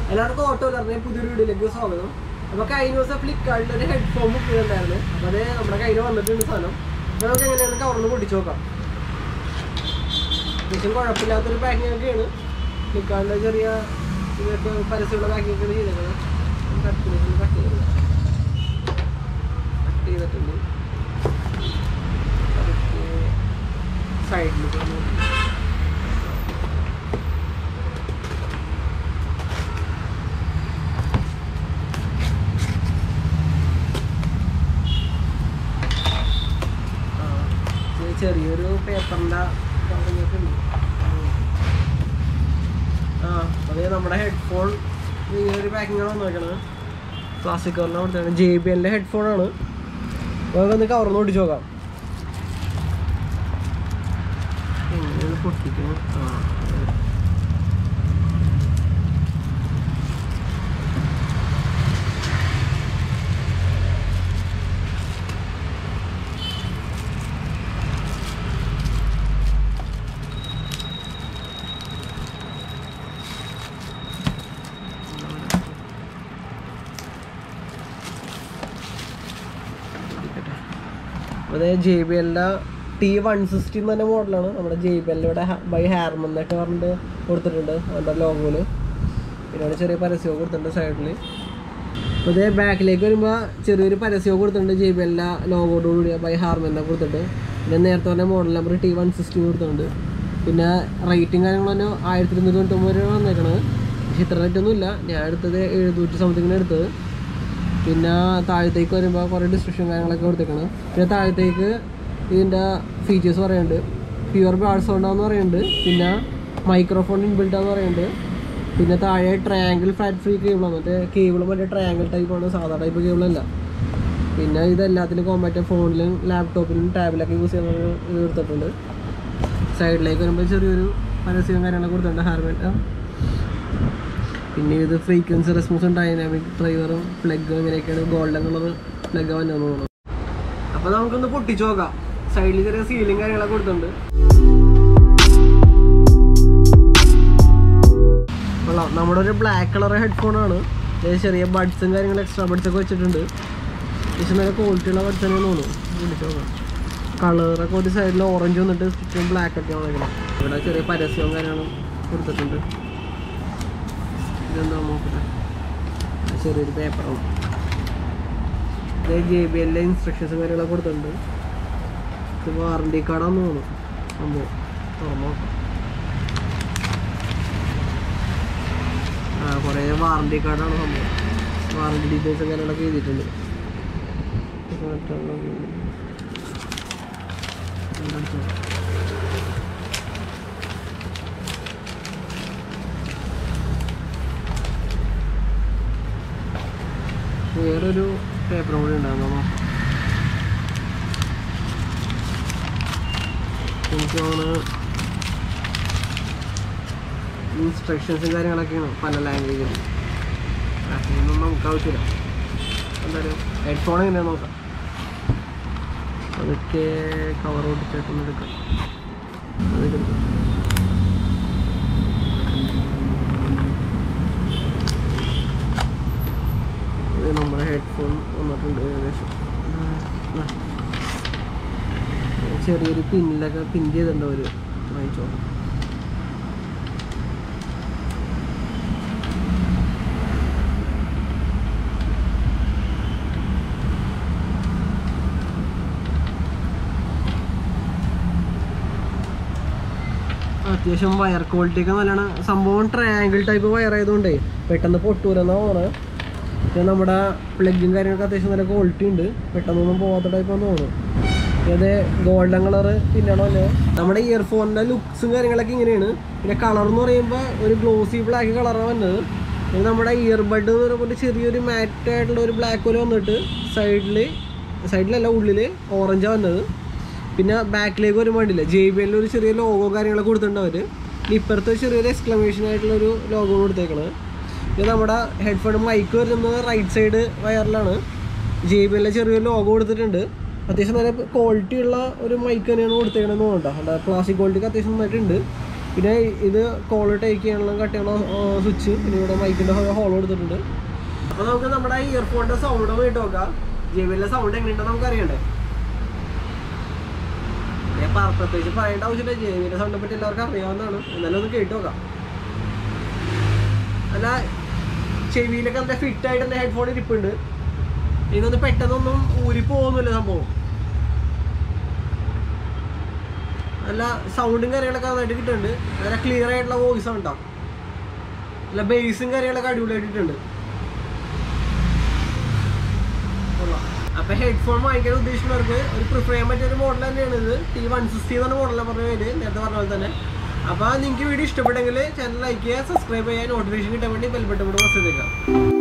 എല്ലാവർക്കും ഓട്ടോ പറഞ്ഞ പുതിയൊരു വീഡിയോയിലേക്ക് സ്വാഗതം അപ്പൊ കഴിഞ്ഞ ദിവസം ഫ്ലിപ്കാർട്ടിൽ ഒരു ഹെഡ്ഫോൺ ബുക്ക് ചെയ്തിട്ടുണ്ടായിരുന്നു അപ്പൊ അത് നമ്മുടെ കയ്യിൽ വന്നിട്ടുണ്ട് സാധനം അപ്പൊ നമുക്ക് എങ്ങനെയാണ് കവറിന് പൊട്ടിച്ച് നോക്കാം അത്യാവശ്യം കുഴപ്പമില്ലാത്തൊരു പാക്കിംഗ് ഒക്കെയാണ് ഫ്ലിപ്കാർട്ടിലെ ചെറിയ ഇതൊക്കെ പരസ്യമുള്ള പാക്കിംഗ് ഒക്കെ ചെയ്തേക്കുന്നത് കട്ട് ചെയ്ത് കട്ട് ചെയ്ത് കട്ട് ചെയ്തിട്ടുണ്ട് സൈഡിൽ ആ, ഇത് ചെറിയൊരു പേപ്പറിന്റെ കാര്യങ്ങളൊക്കെ ഉണ്ട് ആ അതെ നമ്മുടെ ഹെഡ്ഫോൺ ഇങ്ങനൊരു പാക്കിംഗ് ആണ് വന്നേക്കണത് പ്ലാസ്റ്റിക് കവറിലാണ് കൊടുത്തത് ജെ ബി എല്ലിൻ്റെ ഹെഡ്ഫോൺ ആണ് നമുക്കൊന്ന് കവറിന്ന് ഓടിച്ചു നോക്കാം എങ്ങനെയാണ് പൊട്ടിക്കണം ആ അതെ. അതെ ജെ ബി എല്ലിൻ്റെ ടി വൺ സിക്സ്റ്റി എന്ന് പറഞ്ഞ മോഡലാണ് നമ്മുടെ ജെ ബി എല്ലിവിടെ ബൈ ഹാർമൻ എന്നൊക്കെ പറഞ്ഞിട്ട് കൊടുത്തിട്ടുണ്ട് അതിൻ്റെ ലോഗോയില് പിന്നെ അവിടെ ചെറിയ പരസ്യമൊക്കെ കൊടുത്തിട്ടുണ്ട് സൈഡിൽ അപ്പോൾ ഇതേ ബാക്കിലേക്ക് വരുമ്പോൾ ചെറിയൊരു പരസ്യമൊക്കെ കൊടുത്തിട്ടുണ്ട് ജെ ബി എല്ലിൻ്റെ ലോഗോയോട് കൂടിയ ബൈ ഹാർമൻ എന്നൊക്കെ കൊടുത്തിട്ട് പിന്നെ നേരത്തെ പറഞ്ഞ model number T one sixty കൊടുത്തിട്ടുണ്ട് പിന്നെ റേറ്റിംഗ് കാര്യങ്ങൾ തന്നെ ആയിരത്തി ഇരുന്നൂറ്റി തൊണ്ണൂറ്റൊമ്പത് രൂപ വന്നേക്കണത് പക്ഷേ ഇത്ര റേറ്റ് ഒന്നും ഇല്ല ഞാൻ എടുത്തത് എഴുന്നൂറ്റി സംതിങ്ങിന് എടുത്തത് പിന്നെ താഴത്തേക്ക് വരുമ്പോൾ കുറേ ഡിസ്ക്രിപ്ഷൻ കാര്യങ്ങളൊക്കെ കൊടുത്തേക്കാണ് പിന്നെ താഴത്തേക്ക് ഇതിൻ്റെ ഫീച്ചേഴ്സ് പറയുന്നുണ്ട് പ്യുവർ ബാഡ് സൗണ്ടാന്ന് പറയുന്നുണ്ട് പിന്നെ മൈക്രോഫോൺ ഇൻബിൽഡ് ആന്ന് പറയുന്നുണ്ട് പിന്നെ താഴെ ട്രയാങ്കിൾ ഫ്ലാറ്റ് ഫ്രീ കേബിളാണ് മറ്റേ കേബിൾ മറ്റേ ട്രയാങ്കിൾ ടൈപ്പാണ് സാധാ ടൈപ്പ് കേബിളല്ല പിന്നെ ഇത് എല്ലാത്തിനും കോമ്പാക്റ്റ് ഫോണിലും ലാപ്ടോപ്പിലും ടാബിലൊക്കെ യൂസ് ചെയ്യുന്ന ഒരു ഇത് കൊടുത്തിട്ടുണ്ട് സൈഡിലേക്ക് വരുമ്പോൾ ചെറിയൊരു പരസ്യവും കാര്യങ്ങളൊക്കെ കൊടുത്തിട്ടുണ്ട് ഹാർമെറ്റ് പിന്നെ ഇത് ഫ്രീക്വൻസി റെസ്പോൺസും ഡൈനാമിക് ഡ്രൈവറും പ്ലഗ് അങ്ങനെയൊക്കെയാണ് ഗോൾഡൻ കളർ പ്ലഗ് വന്നു തോന്നുന്നു അപ്പോൾ നമുക്കൊന്ന് പൊട്ടിച്ച് നോക്കാം സൈഡിൽ ചെറിയ സീലിംഗ് കാര്യങ്ങളൊക്കെ കൊടുത്തിട്ടുണ്ട് കൊള്ളാം നമ്മുടെ ഒരു ബ്ലാക്ക് കളർ ഹെഡ്ഫോണാണ് ചെറിയ ബഡ്സും കാര്യങ്ങളും എക്സ്ട്രാ ബഡ്സ് ഒക്കെ വെച്ചിട്ടുണ്ട് പക്ഷെ നല്ല ക്വാളിറ്റിയുള്ള ബഡ്സ് തന്നെ തോന്നുന്നു വിളിച്ച് നോക്കാം കളറൊക്കെ ഒരു സൈഡിൽ ഓറഞ്ച് വന്നിട്ട് ചുറ്റും ബ്ലാക്ക് ഒക്കെ വന്നേക്കണം ഇവിടെ ചെറിയ പരസ്യവും കാര്യങ്ങളും കൊടുത്തിട്ടുണ്ട് ഇതെന്താ നോക്കട്ടെ ആ ചെറിയൊരു പേപ്പറാണ് ഇത് ജെ ബി എല്ലിലെ ഇൻസ്ട്രക്ഷൻസും കാര്യങ്ങളൊക്കെ കൊടുത്തിട്ടുണ്ട് ഇത് വാറണ്ടി കാർഡാന്ന് തോന്നുന്നു സംഭവം തുറന്ന് നോക്കാം ആ കുറേ വാറണ്ടി കാർഡാണ് സംഭവം വാറണ്ടി ഡീറ്റെയിൽസും കാര്യങ്ങളൊക്കെ എഴുതിയിട്ടുണ്ട് വേറൊരു പേപ്പർ കൂടി ഉണ്ടാകുന്നു എനിക്ക് തോന്നുന്നു ഇൻസ്ട്രക്ഷൻസും കാര്യങ്ങളൊക്കെയാണ് പല ലാംഗ്വേജിലും ഇതൊന്നും നമുക്ക് ആവശ്യമില്ല എന്തായാലും ഹെഡ്ഫോൺ എങ്ങനെയാണ് നോക്കാം അതൊക്കെ കവർ ഓടിച്ചിട്ടൊന്നും എടുക്കാം അതൊക്കെ എടുക്കാം ഇത് നമ്മുടെ ഹെഡ്ഫോൺ വന്നിട്ടുണ്ട് ഏകദേശം ആ. ചെറിയൊരു പിന്നിലൊക്കെ പിൻ ചെയ്തിട്ടുണ്ട് ഒരു വാങ്ങിച്ചോ അത്യാവശ്യം വയർ ക്വാളിറ്റി ഒക്കെ നല്ലതാണ് സംഭവം ട്രയാങ്കിൾ ടൈപ്പ് വയർ ആയതുകൊണ്ടേ പെട്ടെന്ന് പൊട്ടൂരെന്നാ തോന്നുന്നത് പിന്നെ നമ്മുടെ പ്ലഗും കാര്യങ്ങളൊക്കെ അത്യാവശ്യം നല്ല ക്വാളിറ്റി ഉണ്ട് പെട്ടെന്നൊന്നും പോകാത്ത ടൈപ്പ് ആണെന്ന് തോന്നുന്നു ഇത് ഗോൾഡൻ കളറ് പിന്നാണോ അല്ലേ നമ്മുടെ ഇയർഫോണിൻ്റെ ലുക്സും കാര്യങ്ങളൊക്കെ ഇങ്ങനെയാണ് പിന്നെ കളർ എന്ന് പറയുമ്പോൾ ഒരു ഗ്ലോസി ബ്ലാക്ക് കളറാണ് വന്നത് ഇത് നമ്മുടെ ഇയർബഡ് എന്ന് പറയുമ്പോൾ ചെറിയൊരു മാറ്റ് ആയിട്ടുള്ള ഒരു ബ്ലാക്ക് പോലെ വന്നിട്ട് സൈഡിൽ സൈഡിലല്ല ഉള്ളിൽ ഓറഞ്ചാണ് വന്നത് പിന്നെ ബാക്കിലേക്ക് വരുമ്പോൾ വേണ്ടില്ല ജെ ബി എല്ലിൽ ഒരു ചെറിയ ലോഗോ കാര്യങ്ങളൊക്കെ കൊടുത്തിട്ടുണ്ട് അവർ ഇപ്പുറത്ത് ചെറിയൊരു എക്സ്ക്ലമേഷൻ ആയിട്ടുള്ള ഒരു ലോഗോ കൊടുത്തേക്കണത് ഇത് നമ്മുടെ ഹെഡ്ഫോൺ മൈക്ക് വരുന്നത് റൈറ്റ് സൈഡ് വയറിലാണ് ജെ ബി എല്ലിൽ ചെറിയൊരു ലോഗോ കൊടുത്തിട്ടുണ്ട് അത്യാവശ്യം നല്ല ക്വാളിറ്റി ഉള്ള ഒരു മൈക്ക് തന്നെയാണ് കൊടുത്തേക്കണമെന്ന് തോന്നുന്നുണ്ടോ അല്ല പ്ലാസ്റ്റിക് ക്വാളിറ്റിക്ക് അത്യാവശ്യം നന്നായിട്ടുണ്ട് പിന്നെ ഇത് കോൾ ടേക്ക് ചെയ്യാനുള്ള കട്ട് ചെയ്യണ സ്വിച്ച് പിന്നെ ഇവിടെ മൈക്കിൻ്റെ ഹോൾ കൊടുത്തിട്ടുണ്ട് അപ്പോൾ നമുക്ക് നമ്മുടെ ഇയർഫോണിൻ്റെ സൗണ്ട് ഒന്ന് കേട്ട് നോക്കാം ജെ ബി എല്ലിൻ്റെ സൗണ്ട് എങ്ങനെയുണ്ടെന്ന് നമുക്ക് അറിയണ്ടേ ഞാൻ പറ- പ്രത്യേകിച്ച് പറയേണ്ട ആവശ്യമില്ല ജെ ബിയുടെ സൗണ്ടിനെ പറ്റി എല്ലാവർക്കും അറിയാവുന്നതാണ് എന്നാലും ഒന്ന് കേട്ട് നോക്കാം അല്ല ചെവിയിലൊക്കെ നല്ല ഫിറ്റ് ആയിട്ട് തന്നെ ഹെഡ്ഫോൺ ഇരിപ്പുണ്ട് ഇതൊന്നും പെട്ടെന്നൊന്നും ഊരി പോകുന്നില്ല സംഭവം നല്ല സൗണ്ടും കാര്യങ്ങളൊക്കെ നന്നായിട്ട് കിട്ടുന്നുണ്ട് നല്ല ക്ലിയർ ആയിട്ടുള്ള വോയിസ് ഉണ്ടാവും നല്ല ബേസും കാര്യങ്ങളൊക്കെ അടിപൊളിയായിട്ട് കിട്ടുന്നുണ്ട് കൊള്ളാം. അപ്പൊ ഹെഡ്ഫോൺ വാങ്ങിക്കാൻ ഉദ്ദേശിക്കുന്നവർക്ക് ഒരു പ്രിഫർ ചെയ്യാൻ പറ്റിയ ഒരു മോഡൽ തന്നെയാണ് ഇത് ടി വൺ സിക്സ്റ്റി എന്ന മോഡലാണ് പറഞ്ഞ പേര് നേരത്തെ പറഞ്ഞ പോലെ തന്നെ അപ്പൊ നിങ്ങൾക്ക് വീഡിയോ ഇഷ്ടപ്പെട്ടെങ്കിൽ ചാനൽ ലൈക്ക് ചെയ്യുക സബ്സ്ക്രൈബ് ചെയ്യുക നോട്ടിഫിക്കേഷൻ കിട്ടാൻ വേണ്ടി ബെൽബട്ടൺ കൂടെ പ്രസ് ചെയ്തേക്കാം